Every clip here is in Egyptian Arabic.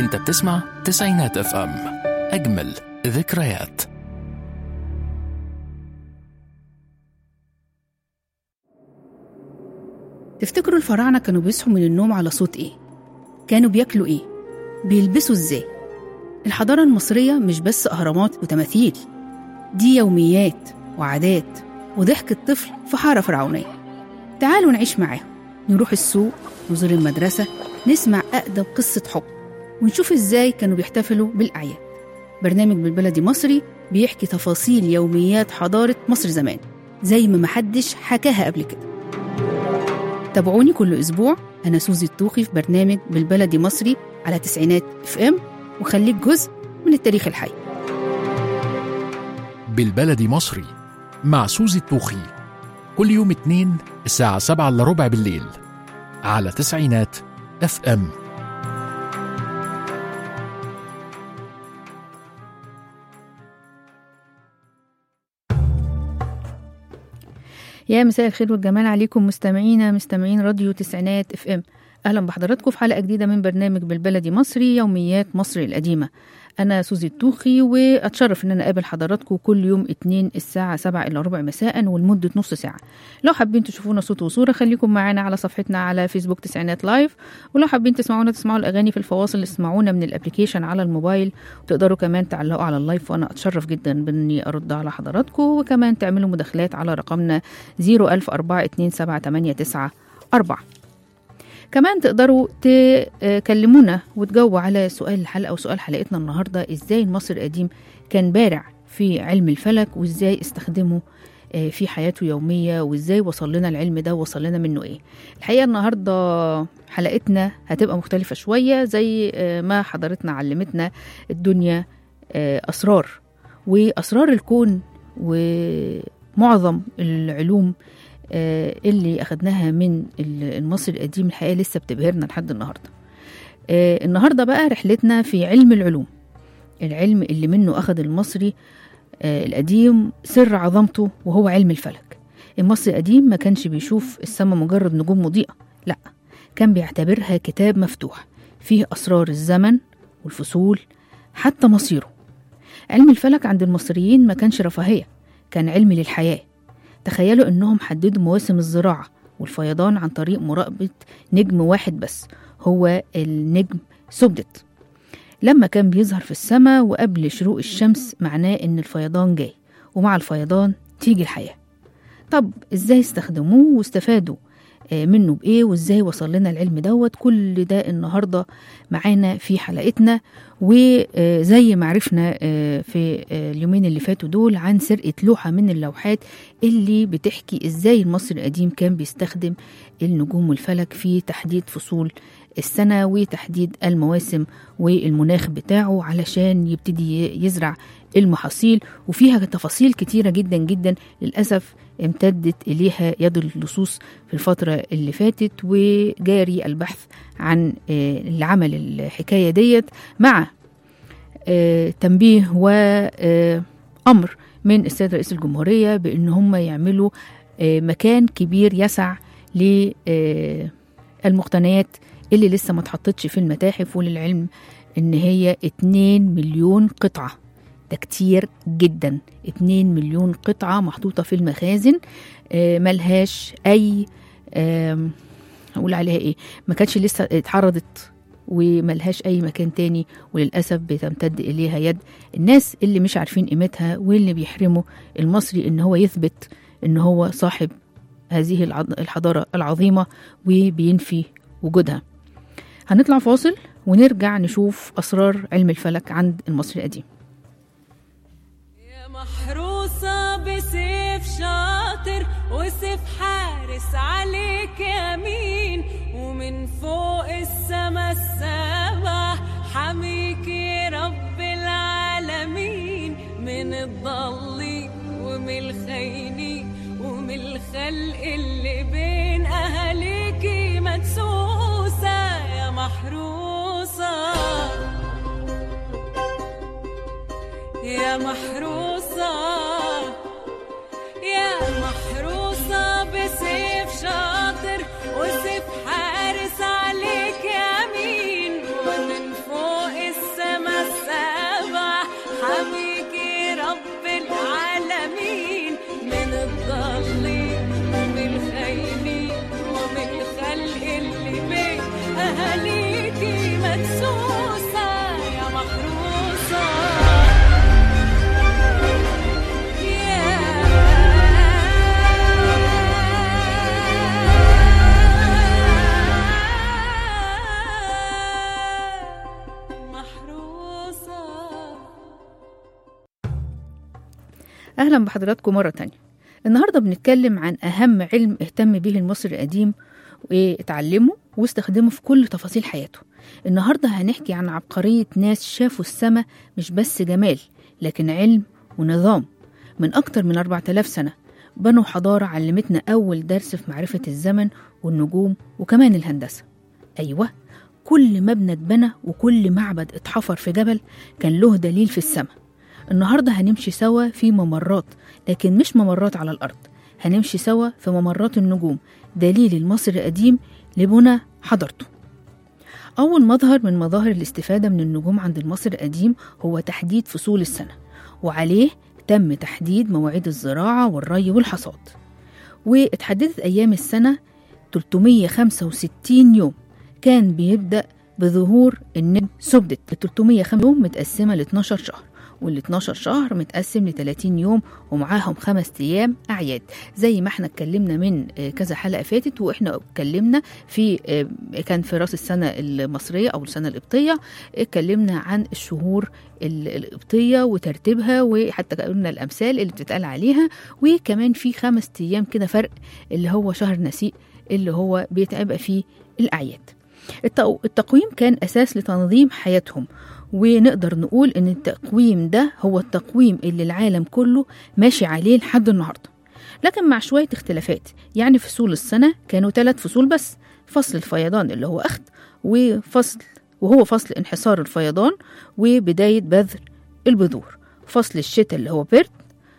انت بتسمع تسعينات اف ام اجمل ذكريات تفتكروا الفراعنة كانوا بيصحوا من النوم على صوت إيه؟ كانوا بياكلوا إيه؟ بيلبسوا إزاي؟ الحضارة المصرية مش بس أهرامات وتماثيل دي يوميات وعادات وضحك الطفل في حارة فرعونية تعالوا نعيش معاهم نروح السوق نزور المدرسة نسمع أقدم قصة حب ونشوف إزاي كانوا بيحتفلوا بالأعياد برنامج بالبلدي مصري بيحكي تفاصيل يوميات حضارة مصر زمان زي ما محدش حكاها قبل كده تابعوني كل أسبوع أنا سوزي الطوخي في برنامج بالبلدي مصري على تسعينات اف ام وخليك جزء من التاريخ الحي بالبلدي مصري مع سوزي الطوخي كل يوم اتنين الساعة سبعة إلا ربع بالليل على تسعينات اف ام يا مساء الخير والجمال عليكم مستمعينا مستمعين راديو تسعينات اف ام اهلا بحضراتكم في حلقه جديده من برنامج بالبلدي مصري يوميات مصر القديمه انا سوزي الطوخي واتشرف ان انا اقابل حضراتكم كل يوم اتنين الساعه سبعة الا ربع مساء ولمده نص ساعه لو حابين تشوفونا صوت وصوره خليكم معانا على صفحتنا على فيسبوك تسعينات لايف ولو حابين تسمعونا تسمعوا الاغاني في الفواصل اسمعونا من الابلكيشن على الموبايل وتقدروا كمان تعلقوا على اللايف وانا اتشرف جدا باني ارد على حضراتكم وكمان تعملوا مداخلات على رقمنا 010427894 كمان تقدروا تكلمونا وتجاوبوا على سؤال الحلقة وسؤال حلقتنا النهاردة ازاي المصري القديم كان بارع في علم الفلك وازاي استخدمه في حياته يومية وازاي وصل لنا العلم ده ووصل لنا منه ايه الحقيقة النهاردة حلقتنا هتبقى مختلفة شوية زي ما حضرتنا علمتنا الدنيا أسرار وأسرار الكون ومعظم العلوم اللي أخدناها من المصري القديم الحقيقة لسه بتبهرنا لحد النهاردة النهاردة بقى رحلتنا في علم العلوم العلم اللي منه أخد المصري القديم سر عظمته وهو علم الفلك المصري القديم ما كانش بيشوف السماء مجرد نجوم مضيئة لا كان بيعتبرها كتاب مفتوح فيه أسرار الزمن والفصول حتى مصيره علم الفلك عند المصريين ما كانش رفاهية كان علم للحياه تخيلوا انهم حددوا مواسم الزراعة والفيضان عن طريق مراقبة نجم واحد بس هو النجم سبدت لما كان بيظهر في السماء وقبل شروق الشمس معناه ان الفيضان جاي ومع الفيضان تيجي الحياة طب ازاي استخدموه واستفادوا منه بايه وازاي وصل لنا العلم دوت كل ده النهارده معانا في حلقتنا وزي ما عرفنا في اليومين اللي فاتوا دول عن سرقه لوحه من اللوحات اللي بتحكي ازاي المصري القديم كان بيستخدم النجوم والفلك في تحديد فصول السنه وتحديد المواسم والمناخ بتاعه علشان يبتدي يزرع المحاصيل وفيها تفاصيل كتيره جدا جدا للاسف امتدت إليها يد اللصوص في الفترة اللي فاتت وجاري البحث عن اللي عمل الحكاية ديت مع تنبيه وأمر من السيد رئيس الجمهورية بأن هم يعملوا مكان كبير يسع للمقتنيات اللي لسه ما تحطتش في المتاحف وللعلم ان هي 2 مليون قطعه ده كتير جدا 2 مليون قطعة محطوطة في المخازن آه ملهاش أي آه أقول عليها إيه ما كانتش لسه اتعرضت وملهاش أي مكان تاني وللأسف بتمتد إليها يد الناس اللي مش عارفين قيمتها واللي بيحرموا المصري إن هو يثبت إن هو صاحب هذه الحضارة العظيمة وبينفي وجودها هنطلع فاصل ونرجع نشوف أسرار علم الفلك عند المصري القديم محروسة بسيف شاطر وسيف حارس عليك يمين ومن فوق السما السبع حميك رب العالمين من الضالين ومن الخاينين ومن الخلق اللي بين أهاليكي مدسوسة يا محروسة يا محروسة يا محروسة بسيف شاطر وسيف حارس عليك يمين ومن فوق أهلا بحضراتكم مرة تانية النهاردة بنتكلم عن أهم علم اهتم به المصري القديم واتعلمه واستخدمه في كل تفاصيل حياته النهاردة هنحكي عن عبقرية ناس شافوا السماء مش بس جمال لكن علم ونظام من أكتر من 4000 سنة بنوا حضارة علمتنا أول درس في معرفة الزمن والنجوم وكمان الهندسة أيوة كل مبنى اتبنى وكل معبد اتحفر في جبل كان له دليل في السماء النهاردة هنمشي سوا في ممرات لكن مش ممرات على الأرض هنمشي سوا في ممرات النجوم دليل المصري القديم لبنى حضارته أول مظهر من مظاهر الاستفادة من النجوم عند المصري القديم هو تحديد فصول السنة وعليه تم تحديد مواعيد الزراعة والري والحصاد واتحددت أيام السنة 365 يوم كان بيبدأ بظهور النجم سبدت ال 305 يوم متقسمة ل 12 شهر وال 12 شهر متقسم ل 30 يوم ومعاهم خمس ايام اعياد زي ما احنا اتكلمنا من آه، كذا حلقه فاتت واحنا اتكلمنا في آه، كان في راس السنه المصريه او السنه القبطيه اتكلمنا عن الشهور ال- القبطيه وترتيبها وحتى قلنا الامثال اللي بتتقال عليها وكمان في خمس ايام كده فرق اللي هو شهر نسيء اللي هو بيتبقى فيه الاعياد التق- التقويم كان اساس لتنظيم حياتهم ونقدر نقول ان التقويم ده هو التقويم اللي العالم كله ماشي عليه لحد النهارده لكن مع شويه اختلافات يعني فصول السنه كانوا ثلاث فصول بس فصل الفيضان اللي هو اخت وفصل وهو فصل انحسار الفيضان وبدايه بذر البذور فصل الشتاء اللي هو برد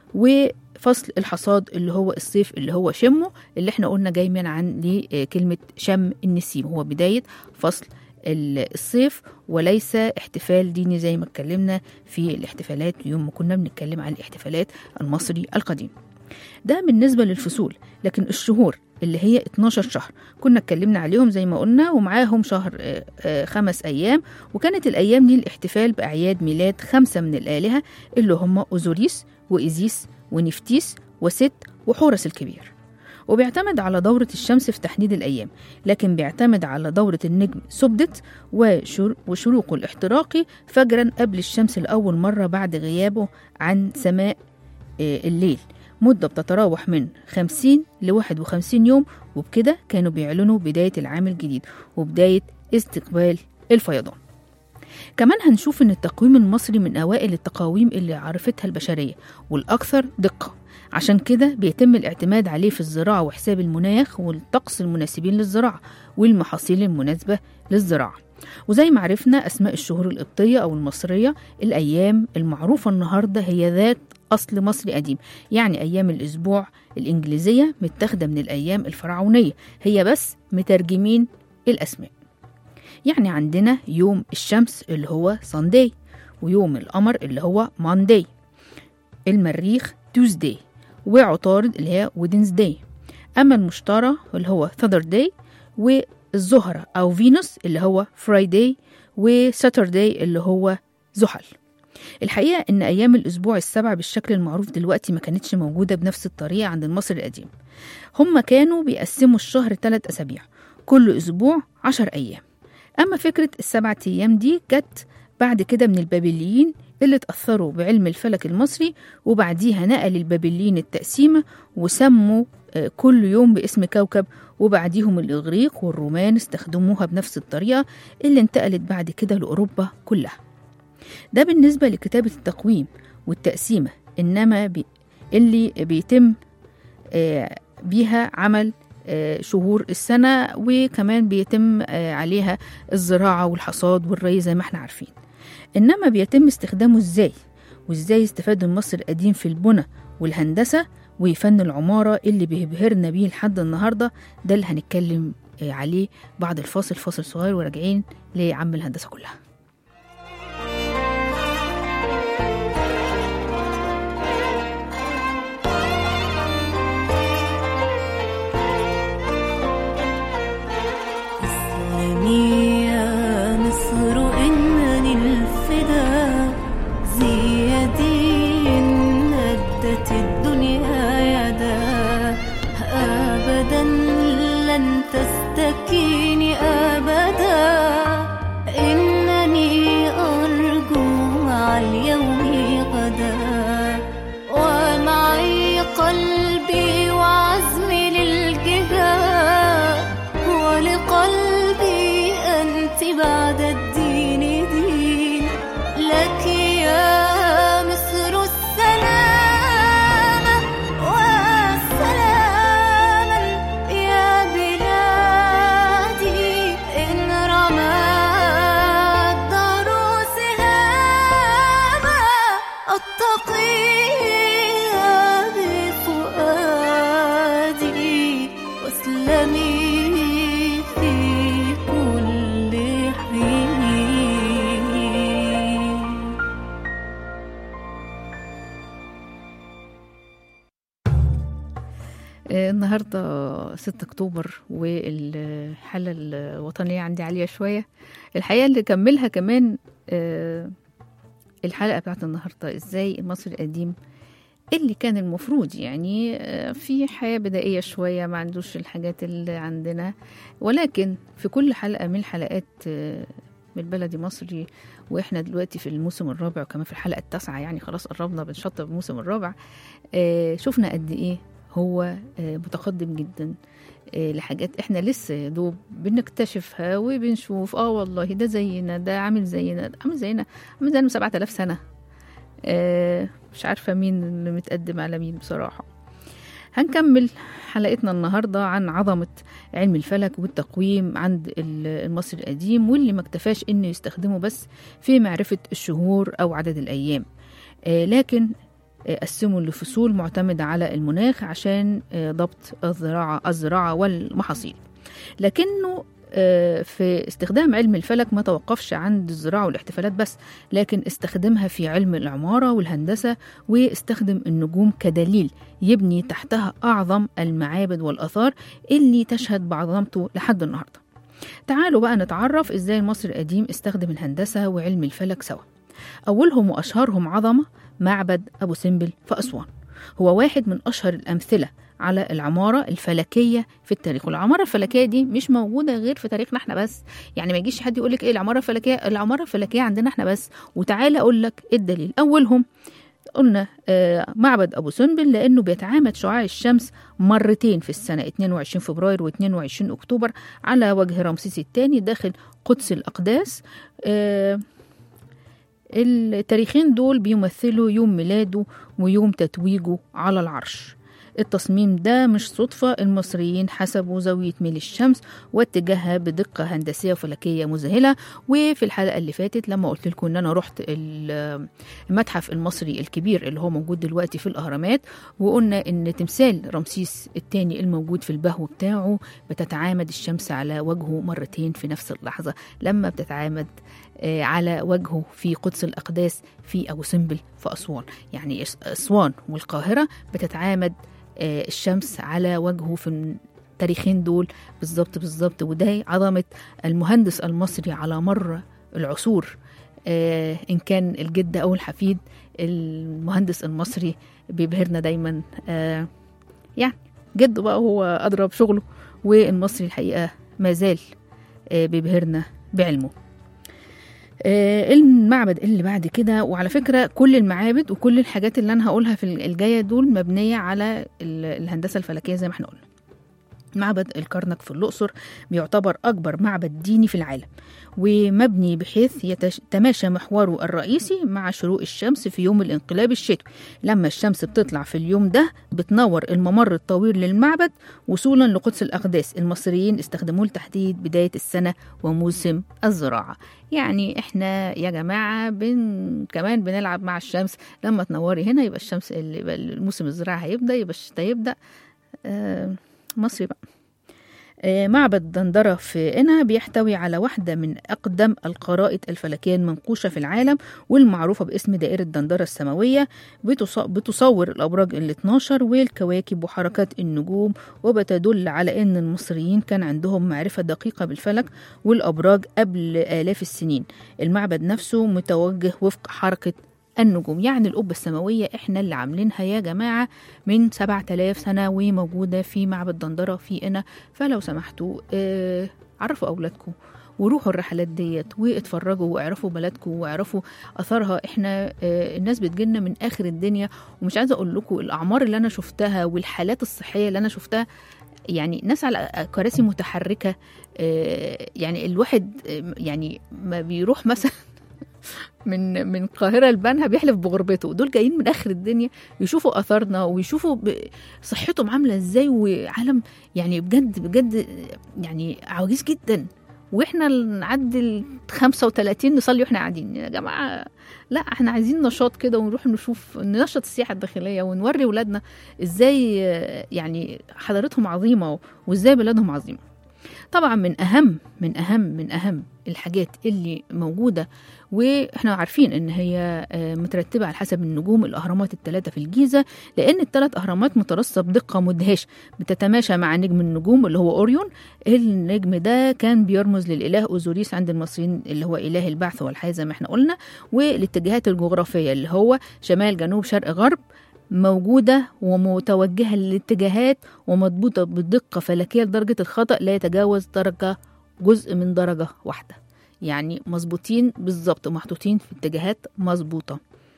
وفصل الحصاد اللي هو الصيف اللي هو شمه اللي احنا قلنا جاي من عن لكلمه شم النسيم هو بدايه فصل ال- الصيف وليس احتفال ديني زي ما اتكلمنا في الاحتفالات يوم ما كنا بنتكلم عن الاحتفالات المصري القديم ده بالنسبة للفصول لكن الشهور اللي هي 12 شهر كنا اتكلمنا عليهم زي ما قلنا ومعاهم شهر آه، آه، خمس أيام وكانت الأيام دي الاحتفال بأعياد ميلاد خمسة من الآلهة اللي هم أوزوريس وإيزيس ونفتيس وست وحورس الكبير وبيعتمد على دورة الشمس في تحديد الأيام لكن بيعتمد على دورة النجم سبدت وشر- وشروقه الاحتراقي فجرا قبل الشمس لأول مرة بعد غيابه عن سماء آه، الليل مدة بتتراوح من 50 ل 51 يوم وبكده كانوا بيعلنوا بداية العام الجديد وبداية استقبال الفيضان كمان هنشوف ان التقويم المصري من اوائل التقاويم اللي عرفتها البشريه والاكثر دقه عشان كده بيتم الاعتماد عليه في الزراعه وحساب المناخ والطقس المناسبين للزراعه والمحاصيل المناسبه للزراعه وزي ما عرفنا اسماء الشهور القبطيه او المصريه الايام المعروفه النهارده هي ذات اصل مصري قديم يعني ايام الاسبوع الانجليزيه متاخده من الايام الفرعونيه هي بس مترجمين الاسماء يعني عندنا يوم الشمس اللي هو سانداي ويوم القمر اللي هو مانداي المريخ توزداي وعطارد اللي هي ويدنزداي أما المشتري اللي هو ثاندرداي والزهرة أو فينوس اللي هو فرايداي وساترداي اللي هو زحل الحقيقة إن أيام الأسبوع السبع بالشكل المعروف دلوقتي ما كانتش موجودة بنفس الطريقة عند المصري القديم هم كانوا بيقسموا الشهر ثلاث أسابيع كل أسبوع عشر أيام أما فكرة السبعة أيام دي جت بعد كده من البابليين اللي اتأثروا بعلم الفلك المصري وبعديها نقل البابليين التقسيمة وسموا آه، كل يوم باسم كوكب وبعديهم الإغريق والرومان استخدموها بنفس الطريقة اللي انتقلت بعد كده لأوروبا كلها ده بالنسبة لكتابة التقويم والتقسيمة إنما بي اللي بيتم آه، بيها عمل آه، شهور السنة وكمان بيتم آه، عليها الزراعة والحصاد والري زي ما احنا عارفين إنما بيتم استخدامه إزاي وإزاي استفاد المصري القديم في البنى والهندسة وفن العمارة اللي بيبهرنا بيه لحد النهاردة ده اللي هنتكلم آه، عليه بعد الفاصل فاصل صغير وراجعين لعم الهندسة كلها اسلمي يا مصر إنني الفدا زيادي إن أدت الدنيا يدا أبدا لن تستكيني أبدا إنني أرجو مع اليوم غدا ومع تسلمي في كل حين آه، النهارده 6 اكتوبر والحاله الوطنيه عندي عاليه شويه الحقيقه اللي كملها كمان آه، الحلقه بتاعت النهارده ازاي المصري القديم اللي كان المفروض يعني آه، في حياه بدائيه شويه ما عندوش الحاجات اللي عندنا ولكن في كل حلقه من الحلقات آه، من بلدي مصري واحنا دلوقتي في الموسم الرابع وكمان في الحلقه التاسعه يعني خلاص قربنا بنشطب الموسم الرابع آه، شفنا قد ايه هو آه، متقدم جدا آه، لحاجات احنا لسه يا دوب بنكتشفها وبنشوف اه والله ده زينا ده عامل زينا ده عامل زينا عامل زينا من 7000 سنه آه، مش عارفه مين اللي متقدم على مين بصراحه هنكمل حلقتنا النهارده عن عظمه علم الفلك والتقويم عند ال- المصري القديم واللي ما اكتفاش انه يستخدمه بس في معرفه الشهور او عدد الايام آه، لكن آه، قسموا لفصول معتمدة على المناخ عشان آه، ضبط الزراعة الزراعة والمحاصيل لكنه آه، في استخدام علم الفلك ما توقفش عند الزراعة والاحتفالات بس لكن استخدمها في علم العمارة والهندسة واستخدم النجوم كدليل يبني تحتها أعظم المعابد والآثار اللي تشهد بعظمته لحد النهاردة تعالوا بقى نتعرف إزاي المصري القديم استخدم الهندسة وعلم الفلك سوا أولهم وأشهرهم عظمة معبد أبو سمبل في أسوان هو واحد من أشهر الأمثلة على العمارة الفلكية في التاريخ والعمارة الفلكية دي مش موجودة غير في تاريخنا احنا بس يعني ما يجيش حد يقول لك ايه العمارة الفلكية العمارة الفلكية عندنا احنا بس وتعالى أقول لك إيه الدليل أولهم قلنا آه، معبد أبو سمبل لأنه بيتعامد شعاع الشمس مرتين في السنة 22 فبراير و22 أكتوبر على وجه رمسيس الثاني داخل قدس الأقداس آه، التاريخين دول بيمثلوا يوم ميلاده ويوم تتويجه على العرش التصميم ده مش صدفة المصريين حسبوا زاوية ميل الشمس واتجاهها بدقة هندسية وفلكية مذهلة وفي الحلقة اللي فاتت لما قلت لكم ان انا رحت ال- المتحف المصري الكبير اللي هو موجود دلوقتي في الاهرامات وقلنا ان تمثال رمسيس الثاني الموجود في البهو بتاعه بتتعامد الشمس على وجهه مرتين في نفس اللحظة لما بتتعامد آه، على وجهه في قدس الأقداس في أبو سمبل في أسوان يعني أس- أسوان والقاهرة بتتعامد آه، الشمس على وجهه في التاريخين دول بالظبط بالظبط وده عظمة المهندس المصري على مر العصور آه، إن كان الجد أو الحفيد المهندس المصري بيبهرنا دايما آه، يعني جده بقى هو أضرب شغله والمصري الحقيقة ما زال آه، بيبهرنا بعلمه آه، المعبد اللي بعد كده وعلى فكرة كل المعابد وكل الحاجات اللي أنا هقولها في الجاية دول مبنية على ال- الهندسة الفلكية زي ما احنا قلنا معبد الكرنك في الأقصر بيعتبر أكبر معبد ديني في العالم ومبني بحيث يتش- يتماشى محوره الرئيسي مع شروق الشمس في يوم الانقلاب الشتوي لما الشمس بتطلع في اليوم ده بتنور الممر الطويل للمعبد وصولا لقدس الأقداس المصريين استخدموه لتحديد بداية السنة وموسم الزراعة يعني احنا يا جماعة بن كمان بنلعب مع الشمس لما تنوري هنا يبقى الشمس اللي يبقى الموسم الزراعة هيبدأ يبقى الشتاء يبدأ آه مصري بقى آه، معبد دندرة في قنا بيحتوي على واحدة من أقدم القرائد الفلكية المنقوشة في العالم والمعروفة باسم دائرة دندرة السماوية بتص- بتصور الأبراج ال 12 والكواكب وحركات النجوم وبتدل على أن المصريين كان عندهم معرفة دقيقة بالفلك والأبراج قبل آلاف السنين المعبد نفسه متوجه وفق حركة النجوم يعني القبة السماوية احنا اللي عاملينها يا جماعة من 7000 سنة وموجودة في معبد دندرة في قنا فلو سمحتوا آه عرفوا أولادكم وروحوا الرحلات ديت واتفرجوا واعرفوا بلدكم واعرفوا اثارها احنا آه الناس بتجيلنا من اخر الدنيا ومش عايزه اقول لكم الاعمار اللي انا شفتها والحالات الصحيه اللي انا شفتها يعني ناس على كراسي متحركه آه يعني الواحد آه يعني ما بيروح مثلا من من القاهره لبنها بيحلف بغربته دول جايين من اخر الدنيا يشوفوا اثارنا ويشوفوا ب- صحتهم عامله ازاي وعالم يعني بجد بجد يعني عواجيز جدا واحنا نعدي ال 35 نصلي واحنا قاعدين يا جماعه لا احنا عايزين نشاط كده ونروح نشوف ننشط السياحه الداخليه ونوري ولادنا ازاي آه، يعني حضارتهم عظيمه وازاي بلادهم عظيمه طبعا من اهم من اهم من اهم الحاجات اللي موجوده واحنا عارفين ان هي آه، مترتبه على حسب النجوم الاهرامات الثلاثه في الجيزه لان الثلاث اهرامات مترصه بدقه مدهشه بتتماشى مع نجم النجوم اللي هو اوريون النجم ده كان بيرمز للاله اوزوريس عند المصريين اللي هو اله البعث والحياه زي ما احنا قلنا والاتجاهات الجغرافيه اللي هو شمال جنوب شرق غرب موجودة ومتوجهة للاتجاهات ومضبوطة بدقة فلكية لدرجة الخطأ لا يتجاوز درجة جزء من درجة واحدة يعني مظبوطين بالظبط ومحطوطين في اتجاهات مظبوطة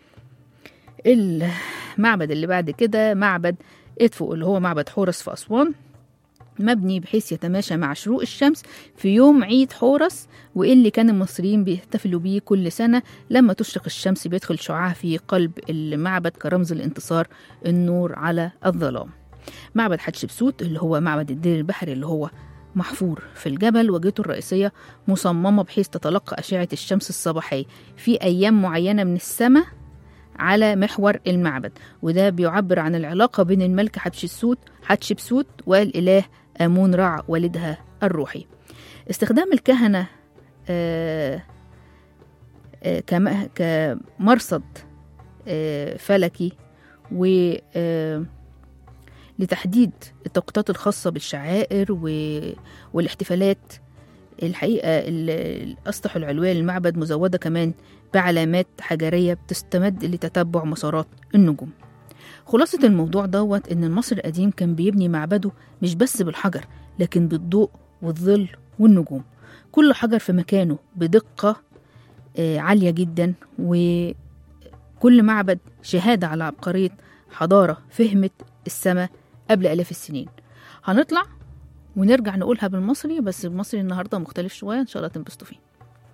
المعبد اللي بعد كده معبد ادفو اللي هو معبد حورس في أسوان مبني بحيث يتماشى مع شروق الشمس في يوم عيد حورس واللي كان المصريين بيحتفلوا بيه كل سنة لما تشرق الشمس بيدخل شعاعها في قلب المعبد كرمز الانتصار النور على الظلام معبد حتشبسوت اللي هو معبد الدير البحري اللي هو محفور في الجبل وجهته الرئيسية مصممة بحيث تتلقى أشعة الشمس الصباحية في أيام معينة من السماء على محور المعبد وده بيعبر عن العلاقة بين الملكة حتشبسوت حتشبسوت والإله آمون رع والدها الروحي استخدام الكهنة آه، آه، كم- كمرصد آه، فلكي و آه، لتحديد التوقيتات الخاصة بالشعائر و- والاحتفالات الحقيقة ال- الأسطح العلوية للمعبد مزودة كمان بعلامات حجرية بتستمد لتتبع مسارات النجوم خلاصة الموضوع دوت إن المصري القديم كان بيبني معبده مش بس بالحجر لكن بالضوء والظل والنجوم كل حجر في مكانه بدقة آه، عالية جدا وكل معبد شهادة على عبقرية حضارة فهمت السماء قبل آلاف السنين هنطلع ونرجع نقولها بالمصري بس المصري النهاردة مختلف شوية إن شاء الله تنبسطوا فيه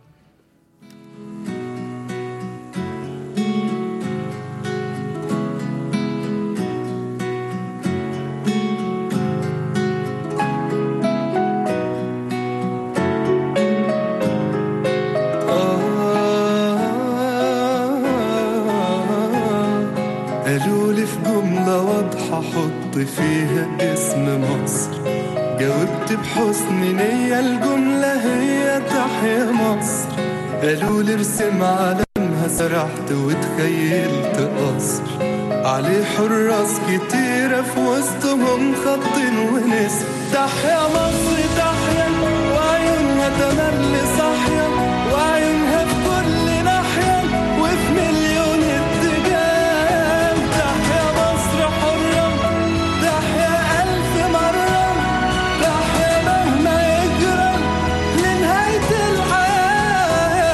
قالوا لي في جملة واضحة حط فيها اسم مصر جاوبت بحسن نية الجملة هي تحيا مصر قالوا لي ارسم علمها سرحت وتخيلت قصر عليه حراس كتيرة في وسطهم خط ونسر تحيا مصر تحيا وعيونها تملي صاحية وعيونها في كل ناحية وفي مليون اتجاه تحيا مصر حرة تحيا ألف مرة تحيا مهما يجرى لنهاية الحياة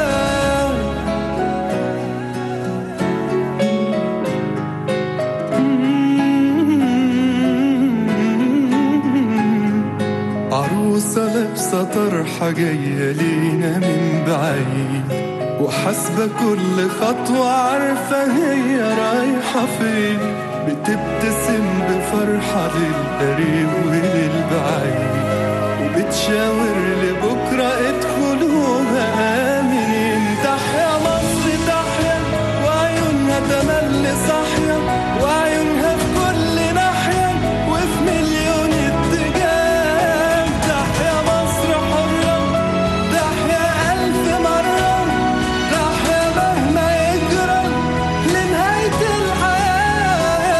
عروسة لابسة طرحة جاية لينا من بعيد وحاسبة كل خطوة عارفة هي رايحة فين بتبتسم بفرحة للقريب وللبعيد وبتشاور لبكرة ادخلوها آمنين تحيا مصر تحيا وعيونها تملي صاحية وعيونها في كل ناحية وفي مليون اتجاه تحيا مصر حرة تحيا ألف مرة تحيا مهما يجرى لنهاية الحياة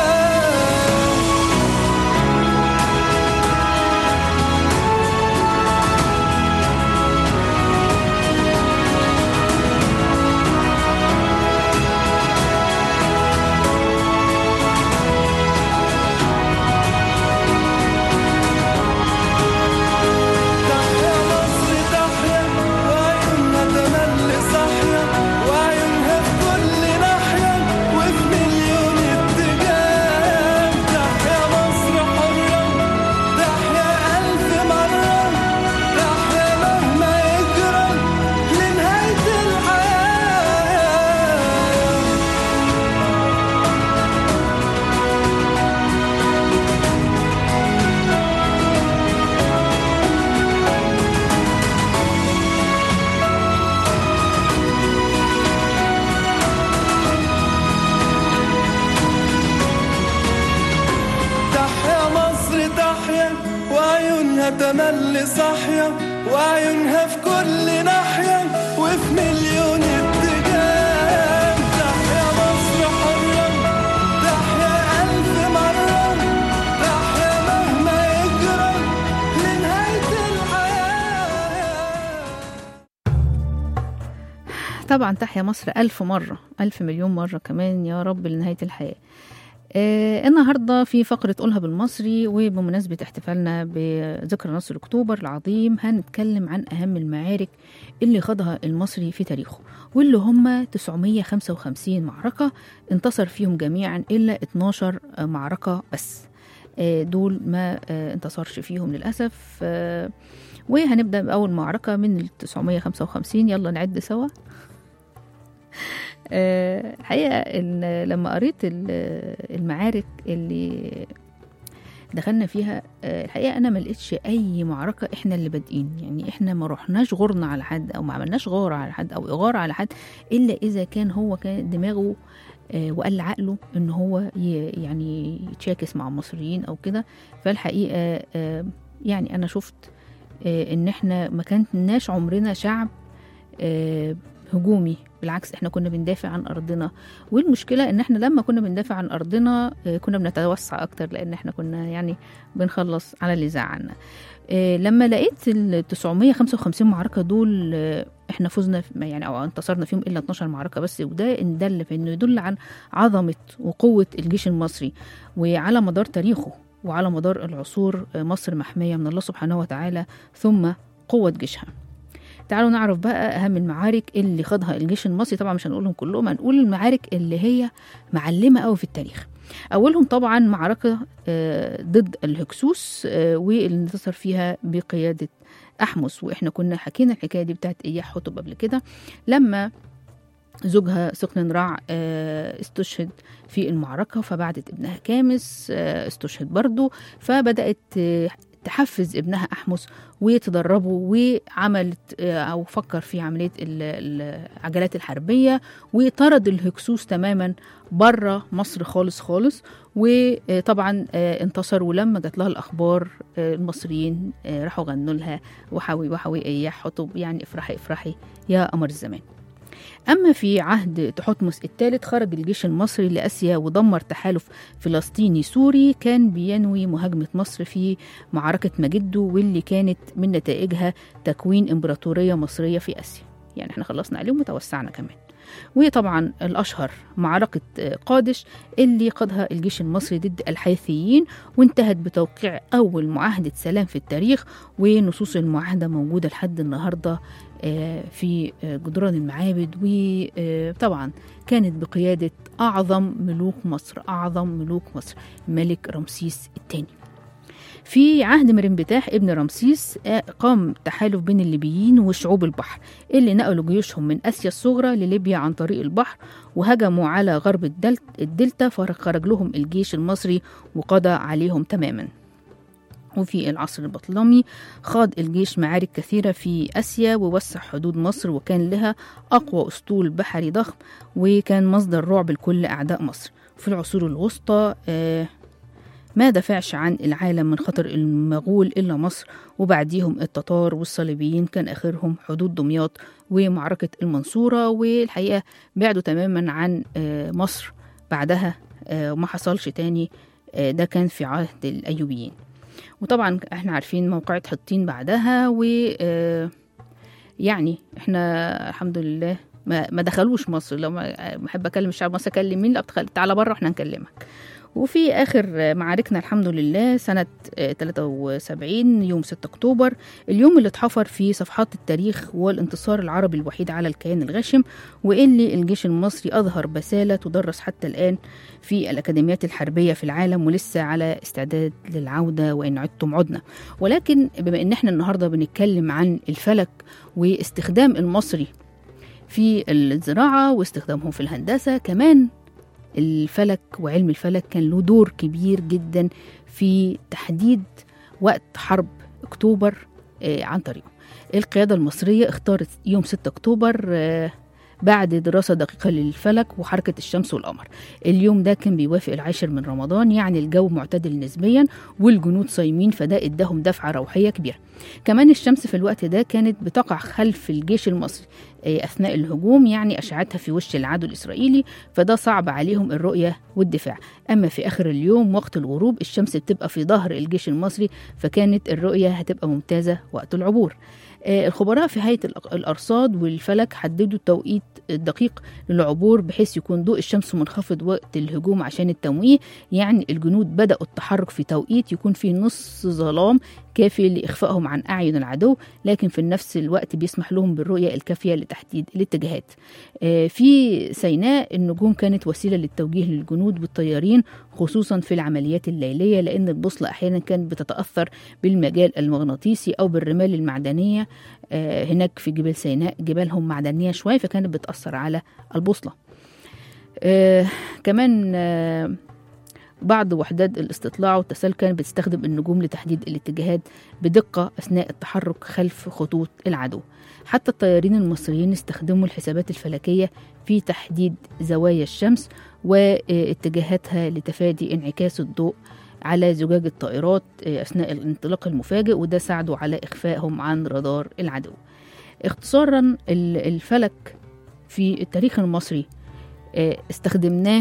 عيونها تملي صاحية وعيونها في كل ناحية وفي مليون اتجاه تحيا مصر حرة تحيا ألف مرة تحيا مهما يجرى لنهاية الحياة طبعا تحيا مصر ألف مرة ألف مليون مرة كمان يا رب لنهاية الحياة آه النهاردة في فقرة قولها بالمصري وبمناسبة احتفالنا بذكرى نصر أكتوبر العظيم هنتكلم عن أهم المعارك اللي خاضها المصري في تاريخه واللي هم 955 معركة انتصر فيهم جميعا إلا 12 معركة بس آه دول ما آه انتصرش فيهم للأسف آه وهنبدأ بأول معركة من ال 955 يلا نعد سوا آه، الحقيقة إن لما قريت ال- المعارك اللي دخلنا فيها آه، الحقيقة أنا ما لقيتش أي معركة إحنا اللي بادئين يعني إحنا ما رحناش غرنا على حد أو ما عملناش غارة على حد أو إغارة على حد إلا إذا كان هو كان دماغه آه، وقال عقله إن هو ي- يعني يتشاكس مع المصريين أو كده فالحقيقة آه، يعني أنا شفت آه، إن إحنا ما كناش عمرنا شعب آه، هجومي بالعكس احنا كنا بندافع عن ارضنا والمشكله ان احنا لما كنا بندافع عن ارضنا آه، كنا بنتوسع اكتر لان احنا كنا يعني بنخلص على اللي زعلنا آه، لما لقيت ال 955 معركه دول آه، احنا فزنا في- يعني او انتصرنا فيهم الا 12 معركه بس وده ان دل في انه يدل عن عظمه وقوه الجيش المصري وعلى مدار تاريخه وعلى مدار العصور آه، مصر محميه من الله سبحانه وتعالى ثم قوه جيشها تعالوا نعرف بقى اهم المعارك اللي خاضها الجيش المصري طبعا مش هنقولهم كلهم هنقول المعارك اللي هي معلمه قوي في التاريخ اولهم طبعا معركه آه، ضد الهكسوس آه، واللي انتصر فيها بقياده احمس واحنا كنا حكينا الحكايه دي بتاعت اياح حطب قبل كده لما زوجها سقن رع آه، استشهد في المعركة فبعدت ابنها كامس آه، استشهد برضه فبدأت آه، تحفز ابنها أحمس وتدربه وعملت آه، أو فكر في عملية ال- العجلات الحربية وطرد الهكسوس تماما بره مصر خالص خالص وطبعا آه، انتصروا لما جات لها الأخبار آه، المصريين آه، راحوا غنوا لها وحوي وحوي إياح حطب يعني افرحي افرحي يا قمر الزمان أما في عهد تحتمس الثالث خرج الجيش المصري لآسيا ودمر تحالف فلسطيني سوري كان بينوي مهاجمة مصر في معركة مجدو واللي كانت من نتائجها تكوين إمبراطورية مصرية في آسيا يعني احنا خلصنا عليهم وتوسعنا كمان وطبعا الأشهر معركة آه، قادش اللي قادها الجيش المصري ضد الحيثيين وانتهت بتوقيع أول معاهدة سلام في التاريخ ونصوص المعاهدة موجودة لحد النهاردة آه، في آه، جدران المعابد وطبعا كانت بقيادة أعظم ملوك مصر أعظم ملوك مصر الملك رمسيس الثاني في عهد مرنبتاح ابن رمسيس آه، قام تحالف بين الليبيين وشعوب البحر اللي نقلوا جيوشهم من آسيا الصغرى لليبيا عن طريق البحر وهجموا على غرب الدلت الدلتا فخرج لهم الجيش المصري وقضى عليهم تماما وفي العصر البطلمي خاض الجيش معارك كثيرة في آسيا ووسع حدود مصر وكان لها أقوى أسطول بحري ضخم وكان مصدر رعب لكل أعداء مصر في العصور الوسطى آه، ما دفعش عن العالم من خطر المغول إلا مصر وبعديهم التتار والصليبيين كان آخرهم حدود دمياط ومعركة المنصورة والحقيقة بعدوا تماما عن آه، مصر بعدها آه، وما حصلش تاني آه، ده كان في عهد الأيوبيين وطبعا احنا عارفين موقعة حطين بعدها و آه، يعني احنا الحمد لله ما, ما دخلوش مصر لو ما بحب اكلم الشعب المصري اكلم مين لا بتخل... تعالى بره احنا هنكلمك وفي اخر آه، معاركنا الحمد لله سنه آه، 73 يوم 6 اكتوبر اليوم اللي اتحفر في صفحات التاريخ والانتصار العربي الوحيد على الكيان الغاشم واللي الجيش المصري اظهر بساله تدرس حتى الان في الاكاديميات الحربيه في العالم ولسه على استعداد للعوده وان عدتم عدنا ولكن بما ان احنا النهارده بنتكلم عن الفلك واستخدام المصري في الزراعه واستخدامهم في الهندسه كمان الفلك وعلم الفلك كان له دور كبير جدا في تحديد وقت حرب اكتوبر آه، عن طريقه القيادة المصرية اختارت يوم 6 اكتوبر آه، بعد دراسة دقيقة للفلك وحركة الشمس والقمر اليوم ده كان بيوافق العاشر من رمضان يعني الجو معتدل نسبيا والجنود صايمين فده اداهم دفعة روحية كبيرة كمان الشمس في الوقت ده كانت بتقع خلف الجيش المصري آه، أثناء الهجوم يعني أشعتها في وش العدو الإسرائيلي فده صعب عليهم الرؤية والدفاع أما في آخر اليوم وقت الغروب الشمس بتبقى في ظهر الجيش المصري فكانت الرؤية هتبقى ممتازة وقت العبور آه، الخبراء في هيئة الأق- الأرصاد والفلك حددوا التوقيت الدقيق للعبور بحيث يكون ضوء الشمس منخفض وقت الهجوم عشان التمويه يعني الجنود بدأوا التحرك في توقيت يكون فيه نص ظلام كافي لإخفائهم عن أعين العدو لكن في نفس الوقت بيسمح لهم بالرؤية الكافية لتحديد الاتجاهات آه، في سيناء النجوم كانت وسيلة للتوجيه للجنود والطيارين خصوصا في العمليات الليلية لأن البوصلة أحيانا كانت بتتأثر بالمجال المغناطيسي أو بالرمال المعدنية آه، هناك في جبال سيناء جبالهم معدنية شوية فكانت بتأثر على البوصلة آه، كمان آه، بعض وحدات الاستطلاع والتسلل كانت بتستخدم النجوم لتحديد الاتجاهات بدقة أثناء التحرك خلف خطوط العدو حتى الطيارين المصريين استخدموا الحسابات الفلكية في تحديد زوايا الشمس واتجاهاتها لتفادي انعكاس الضوء على زجاج الطائرات أثناء الانطلاق المفاجئ وده ساعدوا على إخفائهم عن رادار العدو اختصارا ال- الفلك في التاريخ المصري آه، استخدمناه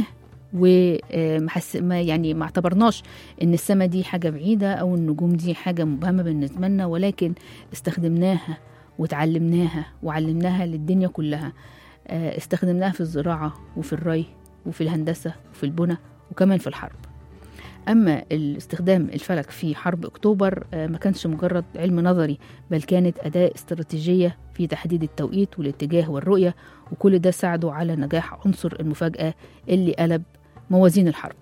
ومحس ما يعني ما اعتبرناش ان السماء دي حاجه بعيده او النجوم دي حاجه مبهمه بالنسبه لنا ولكن استخدمناها وتعلمناها وعلمناها للدنيا كلها آه، استخدمناها في الزراعه وفي الري وفي الهندسه وفي البنى وكمان في الحرب اما الاستخدام الفلك في حرب اكتوبر آه، ما كانش مجرد علم نظري بل كانت اداه استراتيجيه في تحديد التوقيت والاتجاه والرؤيه وكل ده ساعده على نجاح عنصر المفاجاه اللي قلب موازين الحرب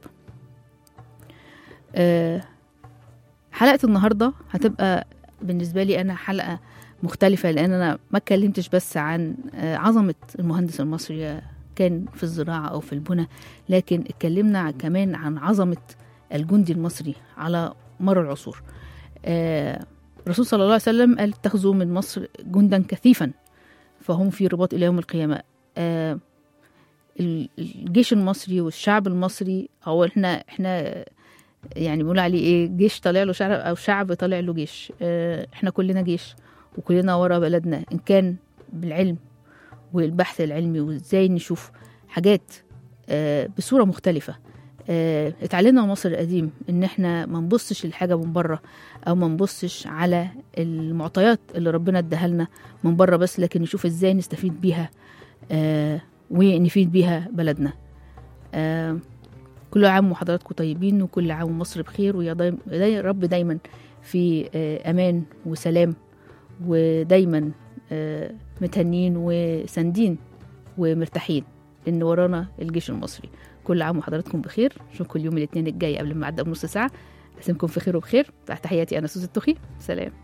آه، حلقة النهاردة هتبقى بالنسبة لي أنا حلقة مختلفة لأن أنا ما اتكلمتش بس عن آه، عظمة المهندس المصري كان في الزراعة أو في البنى لكن اتكلمنا عن- كمان عن عظمة الجندي المصري على مر العصور آه، الرسول صلى الله عليه وسلم قال اتخذوا من مصر جندا كثيفا فهم في رباط إلى يوم القيامة آه، ال- الجيش المصري والشعب المصري او احنا احنا يعني بنقول عليه ايه جيش طالع له شعب او شعب طالع له جيش اه، احنا كلنا جيش وكلنا ورا بلدنا ان كان بالعلم والبحث العلمي وازاي نشوف حاجات اه، بصوره مختلفه اه، اتعلمنا من مصر القديم ان احنا ما نبصش للحاجه من بره او ما نبصش على المعطيات اللي ربنا اداها لنا من بره بس لكن نشوف ازاي نستفيد بيها آه ونفيد بيها بلدنا آه كل عام وحضراتكم طيبين وكل عام ومصر بخير ويا دايم داي رب دايما في آه امان وسلام ودايما آه متهنين وساندين ومرتاحين لان ورانا الجيش المصري كل عام وحضراتكم بخير اشوفكم اليوم الاثنين الجاي قبل ما اعدي بنص ساعه اسيبكم في خير وبخير تحت تحياتي انا سوزي التخي سلام